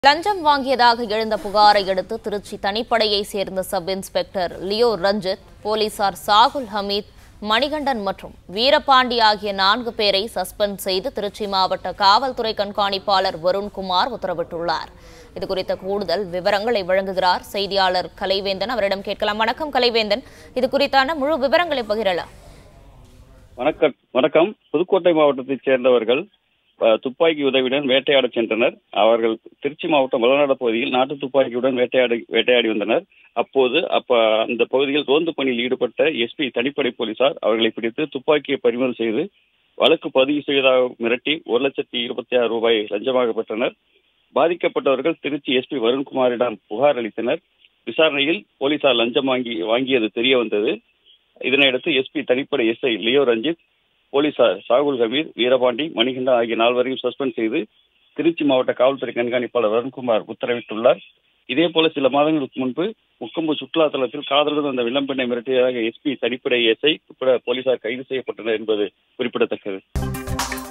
லஞ்சம் வாங்கியதாக எழுந்த புகாரை அடுத்து திருச்சி தனிப்படையை சேர்ந்த சப் இன்ஸ்பெக்டர் லியோ ரஞ்சித் போலீசார் சாகுல் ஹமீத் மணிகண்டன் மற்றும் வீரபாண்டி ஆகிய நான்கு பேரை சஸ்பெண்ட் செய்து திருச்சி மாவட்ட காவல்துறை கண்காணிப்பாளர் வருண்குமார் உத்தரவிட்டுள்ளார் இதுகுறித்த கூடுதல் விவரங்களை வழங்குகிறார் செய்தியாளர் கலைவேந்தன் அவரிடம் கேட்கலாம் வணக்கம் கலைவேந்தன் இது குறித்தான முழு விவரங்களை பகிரலாம் வணக்கம் வணக்கம் புதுக்கோட்டை மாவட்டத்தைச் சேர்ந்தவர்கள் அஹ், துப்பாக்கி உதவியுடன் வேட்டையாட சென்றனர் அவர்கள் திருச்சி மாவட்டம் வளநாடு பகுதியில் நாட்டு துப்பாக்கியுடன் வேட்டையாடி வேட்டையாடி வந்தனர் அப்போது அப்ப அந்த பகுதியில் ரோந்து பணியில் ஈடுபட்ட எஸ்பி தனிப்படை போலீசார் அவர்களை பிடித்து துப்பாக்கியை பறிமுதல் செய்து வழக்கு பதிவு செய்வதாக மிரட்டி ஒரு லட்சத்தி இருபத்தி ஆறு ரூபாய் லஞ்சமாக பெற்றனர் பாதிக்கப்பட்டவர்கள் திருச்சி எஸ்பி வருண்குமாரிடம் புகார் அளித்தனர் விசாரணையில் போலீசார் லஞ்சம் வாங்கி வாங்கியது தெரிய வந்தது இதனையடுத்து எஸ்பி தனிப்படை எஸ்ஐ லியோ ரஞ்சித் போலீசார் சாகுல் ஹமீர் வீரபாண்டி மணிகண்டன் ஆகிய நால்வரையும் சஸ்பெண்ட் செய்து திருச்சி மாவட்ட காவல்துறை கண்காணிப்பாளர் வருண்குமார் உத்தரவிட்டுள்ளார் இதே போல சில மாதங்களுக்கு முன்பு முக்கொம்பு சுற்றுலா தலத்தில் காதலுடன் அந்த விளம்பெண்ணை மிரட்டியதாக எஸ்பி தனிப்படை எஸ்ஐ உட்பட போலீசார் கைது செய்யப்பட்டனர் என்பது குறிப்பிடத்தக்கது